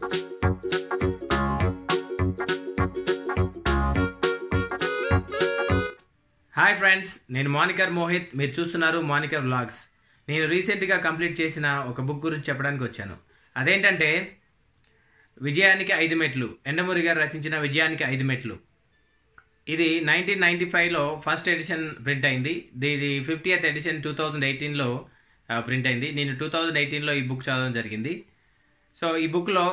hi friends నేను మోనికర్ మోహిత్ మీరు చూస్తున్నారు మోనికర్ వ్లాగ్స్ నేను రీసెంట్గా కంప్లీట్ చేసిన ఒక బుక్ గురించి చెప్పడానికి వచ్చాను అదేంటంటే విజయానికి ఐదు మెట్లు ఎండమూరి గారు రచించిన విజయానికి ఐదు మెట్లు ఇది నైన్టీన్ నైన్టీ ఫైవ్లో ఫస్ట్ ఎడిషన్ ప్రింట్ అయింది ఇది ఫిఫ్టీయత్ ఎడిషన్ టూ థౌజండ్ ఎయిటీన్లో ప్రింట్ అయింది నేను టూ థౌజండ్ ఎయిటీన్లో ఈ బుక్ చదవడం జరిగింది సో ఈ బుక్లో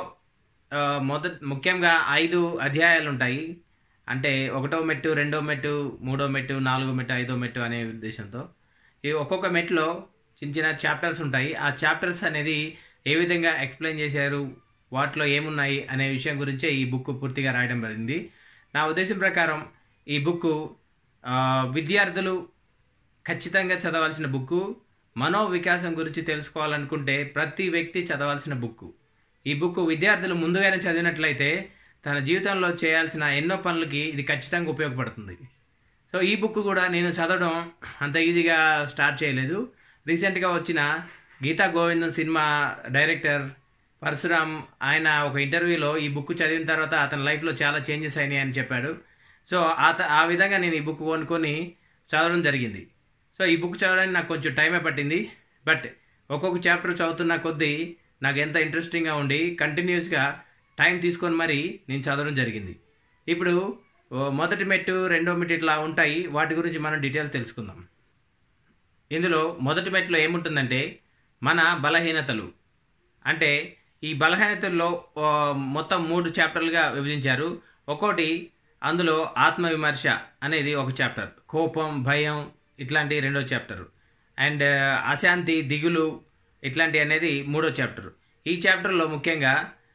మొదట ముఖ్యంగా ఐదు అధ్యాయాలు ఉంటాయి అంటే ఒకటో మెట్టు రెండో మెట్టు మూడో మెట్టు నాలుగో మెట్టు ఐదో మెట్టు అనే ఉద్దేశంతో ఈ ఒక్కొక్క మెట్లో చిన్న చిన్న చాప్టర్స్ ఉంటాయి ఆ చాప్టర్స్ అనేది ఏ విధంగా ఎక్స్ప్లెయిన్ చేశారు వాటిలో ఏమున్నాయి అనే విషయం గురించే ఈ బుక్ పూర్తిగా రాయడం జరిగింది నా ఉద్దేశం ప్రకారం ఈ బుక్ విద్యార్థులు ఖచ్చితంగా చదవాల్సిన బుక్ మనో వికాసం గురించి తెలుసుకోవాలనుకుంటే ప్రతి వ్యక్తి చదవాల్సిన బుక్ ఈ బుక్ విద్యార్థులు ముందుగానే చదివినట్లయితే తన జీవితంలో చేయాల్సిన ఎన్నో పనులకి ఇది ఖచ్చితంగా ఉపయోగపడుతుంది సో ఈ బుక్ కూడా నేను చదవడం అంత ఈజీగా స్టార్ట్ చేయలేదు రీసెంట్గా వచ్చిన గీతా గోవిందం సినిమా డైరెక్టర్ పరశురామ్ ఆయన ఒక ఇంటర్వ్యూలో ఈ బుక్ చదివిన తర్వాత అతని లైఫ్లో చాలా చేంజెస్ అయినాయి అని చెప్పాడు సో ఆత ఆ విధంగా నేను ఈ బుక్ కొనుక్కొని చదవడం జరిగింది సో ఈ బుక్ చదవడానికి నాకు కొంచెం టైమే పట్టింది బట్ ఒక్కొక్క చాప్టర్ చదువుతున్న కొద్దీ నాకు ఎంత ఇంట్రెస్టింగ్గా ఉండి కంటిన్యూస్గా టైం తీసుకొని మరి నేను చదవడం జరిగింది ఇప్పుడు మొదటి మెట్టు రెండో మెట్టు ఇట్లా ఉంటాయి వాటి గురించి మనం డీటెయిల్స్ తెలుసుకుందాం ఇందులో మొదటి మెట్లో ఏముంటుందంటే మన బలహీనతలు అంటే ఈ బలహీనతల్లో మొత్తం మూడు చాప్టర్లుగా విభజించారు ఒక్కోటి అందులో ఆత్మవిమర్శ అనేది ఒక చాప్టర్ కోపం భయం ఇట్లాంటి రెండో చాప్టర్ అండ్ అశాంతి దిగులు ఇట్లాంటి అనేది మూడో చాప్టర్ ఈ చాప్టర్లో ముఖ్యంగా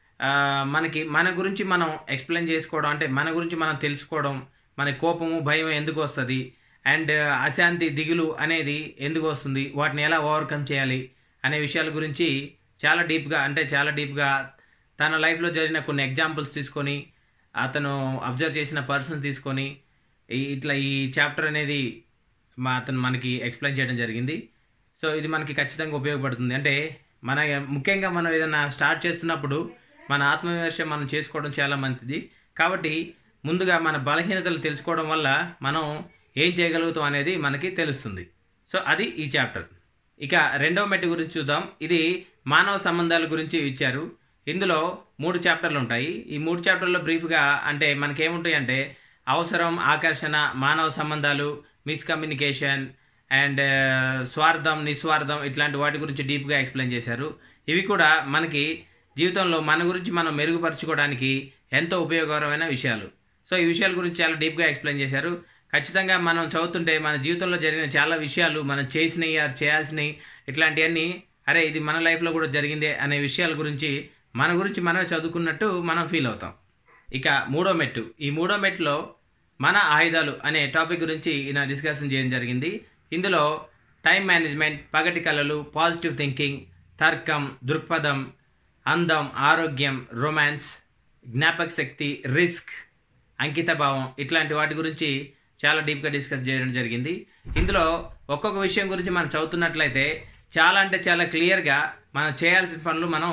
మనకి మన గురించి మనం ఎక్స్ప్లెయిన్ చేసుకోవడం అంటే మన గురించి మనం తెలుసుకోవడం మన కోపము భయం ఎందుకు వస్తుంది అండ్ అశాంతి దిగులు అనేది ఎందుకు వస్తుంది వాటిని ఎలా ఓవర్కమ్ చేయాలి అనే విషయాల గురించి చాలా డీప్గా అంటే చాలా డీప్గా తన లైఫ్లో జరిగిన కొన్ని ఎగ్జాంపుల్స్ తీసుకొని అతను అబ్జర్వ్ చేసిన పర్సన్ తీసుకొని ఇట్లా ఈ చాప్టర్ అనేది మా అతను మనకి ఎక్స్ప్లెయిన్ చేయడం జరిగింది సో ఇది మనకి ఖచ్చితంగా ఉపయోగపడుతుంది అంటే మన ముఖ్యంగా మనం ఏదైనా స్టార్ట్ చేస్తున్నప్పుడు మన ఆత్మవిమర్శ మనం చేసుకోవడం చాలా మంచిది కాబట్టి ముందుగా మన బలహీనతలు తెలుసుకోవడం వల్ల మనం ఏం చేయగలుగుతాం అనేది మనకి తెలుస్తుంది సో అది ఈ చాప్టర్ ఇక రెండవ మెట్టు గురించి చూద్దాం ఇది మానవ సంబంధాల గురించి ఇచ్చారు ఇందులో మూడు చాప్టర్లు ఉంటాయి ఈ మూడు చాప్టర్లో బ్రీఫ్గా అంటే మనకేముంటాయి అంటే అవసరం ఆకర్షణ మానవ సంబంధాలు మిస్కమ్యూనికేషన్ అండ్ స్వార్థం నిస్వార్థం ఇట్లాంటి వాటి గురించి డీప్గా ఎక్స్ప్లెయిన్ చేశారు ఇవి కూడా మనకి జీవితంలో మన గురించి మనం మెరుగుపరచుకోవడానికి ఎంతో ఉపయోగకరమైన విషయాలు సో ఈ విషయాల గురించి చాలా డీప్గా ఎక్స్ప్లెయిన్ చేశారు ఖచ్చితంగా మనం చదువుతుంటే మన జీవితంలో జరిగిన చాలా విషయాలు మనం చేసినవి చేయాల్సినవి ఇట్లాంటివన్నీ అరే ఇది మన లైఫ్లో కూడా జరిగిందే అనే విషయాల గురించి మన గురించి మనమే చదువుకున్నట్టు మనం ఫీల్ అవుతాం ఇక మూడో మెట్టు ఈ మూడో మెట్టులో మన ఆయుధాలు అనే టాపిక్ గురించి ఈయన డిస్కషన్ చేయడం జరిగింది ఇందులో టైం మేనేజ్మెంట్ పగటి కళలు పాజిటివ్ థింకింగ్ తర్కం దృక్పథం అందం ఆరోగ్యం రొమాన్స్ జ్ఞాపక శక్తి రిస్క్ అంకిత భావం ఇట్లాంటి వాటి గురించి చాలా డీప్గా డిస్కస్ చేయడం జరిగింది ఇందులో ఒక్కొక్క విషయం గురించి మనం చదువుతున్నట్లయితే చాలా అంటే చాలా క్లియర్గా మనం చేయాల్సిన పనులు మనం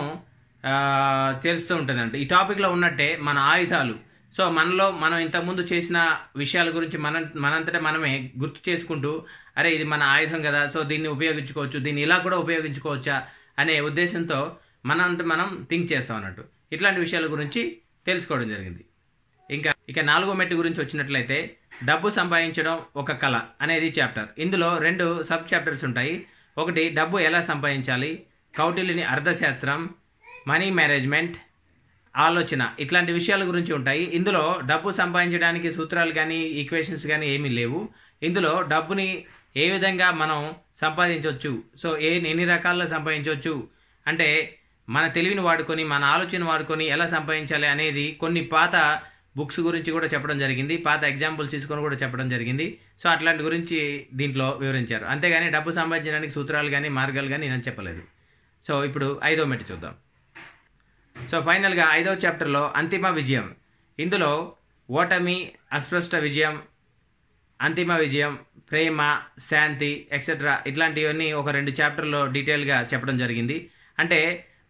తెలుస్తూ ఉంటుందంట ఈ టాపిక్లో ఉన్నట్టే మన ఆయుధాలు సో మనలో మనం ఇంతకుముందు చేసిన విషయాల గురించి మన మనంతటా మనమే గుర్తు చేసుకుంటూ అరే ఇది మన ఆయుధం కదా సో దీన్ని ఉపయోగించుకోవచ్చు దీన్ని ఇలా కూడా ఉపయోగించుకోవచ్చా అనే ఉద్దేశంతో మనం అంటే మనం థింక్ చేస్తాం అన్నట్టు ఇట్లాంటి విషయాల గురించి తెలుసుకోవడం జరిగింది ఇంకా ఇక నాలుగో మెట్టు గురించి వచ్చినట్లయితే డబ్బు సంపాదించడం ఒక కళ అనేది చాప్టర్ ఇందులో రెండు సబ్ చాప్టర్స్ ఉంటాయి ఒకటి డబ్బు ఎలా సంపాదించాలి కౌటిల్యుని అర్థశాస్త్రం మనీ మేనేజ్మెంట్ ఆలోచన ఇట్లాంటి విషయాల గురించి ఉంటాయి ఇందులో డబ్బు సంపాదించడానికి సూత్రాలు కానీ ఈక్వేషన్స్ కానీ ఏమీ లేవు ఇందులో డబ్బుని ఏ విధంగా మనం సంపాదించవచ్చు సో ఏ ఎన్ని రకాల్లో సంపాదించవచ్చు అంటే మన తెలివిని వాడుకొని మన ఆలోచన వాడుకొని ఎలా సంపాదించాలి అనేది కొన్ని పాత బుక్స్ గురించి కూడా చెప్పడం జరిగింది పాత ఎగ్జాంపుల్స్ తీసుకొని కూడా చెప్పడం జరిగింది సో అట్లాంటి గురించి దీంట్లో వివరించారు అంతేగాని డబ్బు సంపాదించడానికి సూత్రాలు కానీ మార్గాలు కానీ నేను చెప్పలేదు సో ఇప్పుడు ఐదో మెట్టు చూద్దాం సో ఫైనల్గా ఐదవ చాప్టర్లో అంతిమ విజయం ఇందులో ఓటమి అస్పష్ట విజయం అంతిమ విజయం ప్రేమ శాంతి ఎక్సెట్రా ఇట్లాంటివన్నీ ఒక రెండు చాప్టర్లో డీటెయిల్గా చెప్పడం జరిగింది అంటే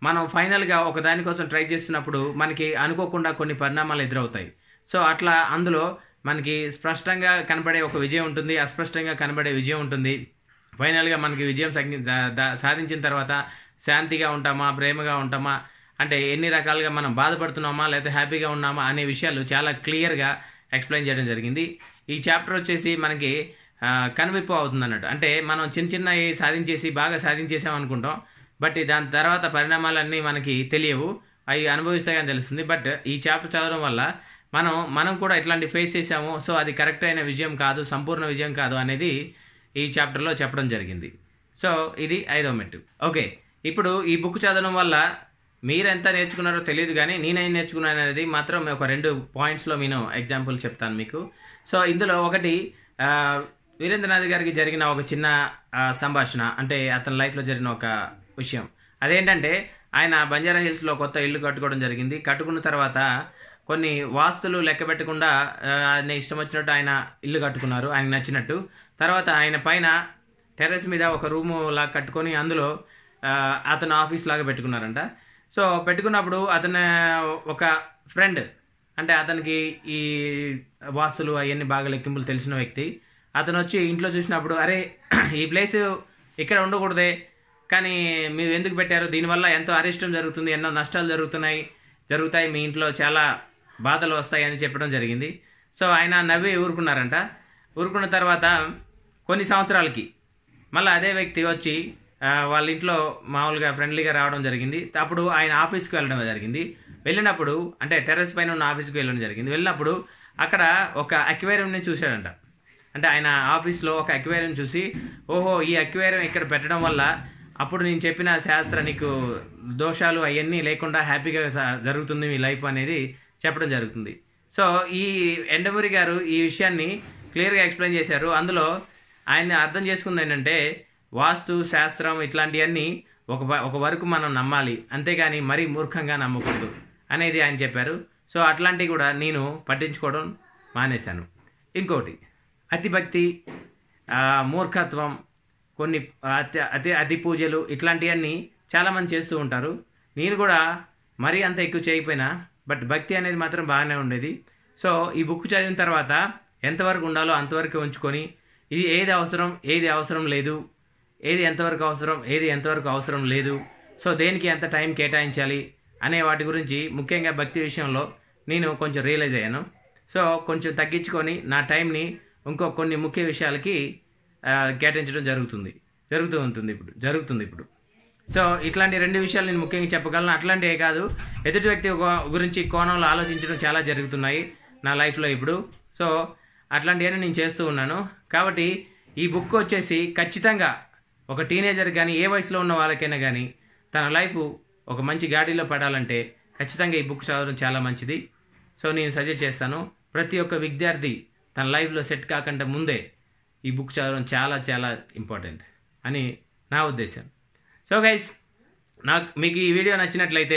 మనం ఫైనల్గా ఒక దానికోసం ట్రై చేస్తున్నప్పుడు మనకి అనుకోకుండా కొన్ని పరిణామాలు ఎదురవుతాయి సో అట్లా అందులో మనకి స్పష్టంగా కనబడే ఒక విజయం ఉంటుంది అస్పష్టంగా కనబడే విజయం ఉంటుంది ఫైనల్గా మనకి విజయం సగ్గి- జా- దా- సాధించిన తర్వాత శాంతిగా ఉంటామా ప్రేమగా ఉంటామా అంటే ఎన్ని రకాలుగా మనం బాధపడుతున్నామా లేకపోతే హ్యాపీగా ఉన్నామా అనే విషయాలు చాలా క్లియర్గా ఎక్స్ప్లెయిన్ చేయడం జరిగింది ఈ చాప్టర్ వచ్చేసి మనకి ఆ, కనువిప్పు అవుతుంది అన్నట్టు అంటే మనం చిన్న చిన్నవి సాధించేసి బాగా సాధించేసాం అనుకుంటాం బట్ దాని తర్వాత పరిణామాలన్నీ మనకి తెలియవు అవి అనుభవిస్తే కానీ తెలుస్తుంది బట్ ఈ చాప్టర్ చదవడం వల్ల మనం మనం కూడా ఇట్లాంటి ఫేస్ చేసాము సో అది కరెక్ట్ అయిన విజయం కాదు సంపూర్ణ విజయం కాదు అనేది ఈ చాప్టర్లో చెప్పడం జరిగింది సో ఇది ఐదో మెట్టు ఓకే ఇప్పుడు ఈ బుక్ చదవడం వల్ల మీరు ఎంత నేర్చుకున్నారో తెలియదు కానీ నేనేం నేర్చుకున్నాను అనేది మాత్రం ఒక రెండు పాయింట్స్లో నేను ఎగ్జాంపుల్ చెప్తాను మీకు సో ఇందులో ఒకటి ఆ, వీరేంద్రనాథ్ గారికి జరిగిన ఒక చిన్న ఆ, సంభాషణ అంటే అతని లైఫ్లో జరిగిన ఒక విషయం అదేంటంటే ఆయన బంజారా హిల్స్లో కొత్త ఇల్లు కట్టుకోవడం జరిగింది కట్టుకున్న తర్వాత కొన్ని వాస్తులు లెక్క పెట్టకుండా ఆ, ఆయన ఇష్టం వచ్చినట్టు ఆయన ఇల్లు కట్టుకున్నారు ఆయనకు నచ్చినట్టు తర్వాత ఆయన పైన టెర్రస్ మీద ఒక రూము లా కట్టుకొని అందులో ఆ, అతను ఆఫీస్ లాగా పెట్టుకున్నారంట సో పెట్టుకున్నప్పుడు అతను ఒక ఫ్రెండ్ అంటే అతనికి ఈ వాస్తులు అవన్నీ బాగా లెక్కింపులు తెలిసిన వ్యక్తి అతను వచ్చి ఇంట్లో చూసినప్పుడు అరే ఈ ప్లేస్ ఇక్కడ ఉండకూడదే కానీ మీరు ఎందుకు పెట్టారు దీనివల్ల ఎంతో అరిష్టం జరుగుతుంది ఎన్నో నష్టాలు జరుగుతున్నాయి జరుగుతాయి మీ ఇంట్లో చాలా బాధలు వస్తాయి అని చెప్పడం జరిగింది సో ఆయన నవ్వి ఊరుకున్నారంట ఊరుకున్న తర్వాత కొన్ని సంవత్సరాలకి మళ్ళీ అదే వ్యక్తి వచ్చి ఆ, వాళ్ళ ఇంట్లో మామూలుగా ఫ్రెండ్లీగా రావడం జరిగింది అప్పుడు ఆయన ఆఫీస్కి వెళ్ళడం జరిగింది వెళ్ళినప్పుడు అంటే టెర్రస్ పైన ఉన్న ఆఫీస్కి వెళ్ళడం జరిగింది వెళ్ళినప్పుడు అక్కడ ఒక అక్వేరియంని చూశాడంట అంటే ఆయన ఆఫీస్లో ఒక అక్వేరియం చూసి ఓహో ఈ అక్వేరియం ఇక్కడ పెట్టడం వల్ల అప్పుడు నేను చెప్పిన శాస్త్ర నీకు దోషాలు అవన్నీ లేకుండా హ్యాపీగా స- జరుగుతుంది మీ లైఫ్ అనేది చెప్పడం జరుగుతుంది సో ఈ ఎండమూరి గారు ఈ విషయాన్ని క్లియర్గా ఎక్స్ప్లెయిన్ చేశారు అందులో ఆయన అర్థం చేసుకుంది ఏంటంటే వాస్తు శాస్త్రం ఇట్లాంటివన్నీ ఒక వ- ఒక వరకు మనం నమ్మాలి అంతేగాని మరీ మూర్ఖంగా నమ్మకూడదు అనేది ఆయన చెప్పారు సో అట్లాంటివి కూడా నేను పట్టించుకోవడం మానేశాను ఇంకోటి అతిభక్తి ఆ, మూర్ఖత్వం కొన్ని అతి అతి అతి పూజలు ఇట్లాంటివన్నీ చాలామంది చేస్తూ ఉంటారు నేను కూడా మరీ అంత ఎక్కువ చేయకపోయినా బట్ భక్తి అనేది మాత్రం బాగానే ఉండేది సో ఈ బుక్ చదివిన తర్వాత ఎంతవరకు ఉండాలో అంతవరకు ఉంచుకొని ఇది ఏది అవసరం ఏది అవసరం లేదు ఏది ఎంతవరకు అవసరం ఏది ఎంతవరకు అవసరం లేదు సో దేనికి ఎంత టైం కేటాయించాలి అనే వాటి గురించి ముఖ్యంగా భక్తి విషయంలో నేను కొంచెం రియలైజ్ అయ్యాను సో కొంచెం తగ్గించుకొని నా టైంని ఇంకో కొన్ని ముఖ్య విషయాలకి ఆ, కేటాయించడం జరుగుతుంది జరుగుతూ ఉంటుంది ఇప్పుడు జరుగుతుంది ఇప్పుడు సో ఇట్లాంటి రెండు విషయాలు నేను ముఖ్యంగా చెప్పగలను అట్లాంటివే కాదు ఎదుటి వ్యక్తి ఒక- గురించి కోణంలో ఆలోచించడం చాలా జరుగుతున్నాయి నా లైఫ్లో ఇప్పుడు సో అట్లాంటివన్నీ నేను చేస్తూ ఉన్నాను కాబట్టి ఈ బుక్ వచ్చేసి ఖచ్చితంగా ఒక టీనేజర్ కానీ ఏ వయసులో ఉన్న వాళ్ళకైనా కానీ తన లైఫ్ ఒక మంచి గాడిలో పడాలంటే ఖచ్చితంగా ఈ బుక్ చదవడం చాలా మంచిది సో నేను సజెస్ట్ చేస్తాను ప్రతి ఒక్క విద్యార్థి తన లైఫ్లో సెట్ కాకుండా ముందే ఈ బుక్ చదవడం చాలా చాలా ఇంపార్టెంట్ అని నా ఉద్దేశం సో గైస్ నాకు మీకు ఈ వీడియో నచ్చినట్లయితే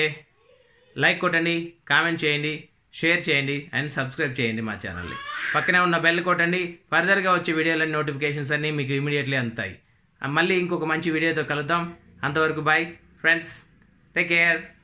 లైక్ కొట్టండి కామెంట్ చేయండి షేర్ చేయండి అండ్ సబ్స్క్రైబ్ చేయండి మా ఛానల్ని పక్కనే ఉన్న బెల్ కొట్టండి ఫర్దర్గా వచ్చే వీడియోలన్నీ నోటిఫికేషన్స్ అన్నీ మీకు ఇమీడియట్లీ అందుతాయి మళ్ళీ ఇంకొక మంచి వీడియోతో కలుద్దాం అంతవరకు బాయ్ ఫ్రెండ్స్ టేక్ కేర్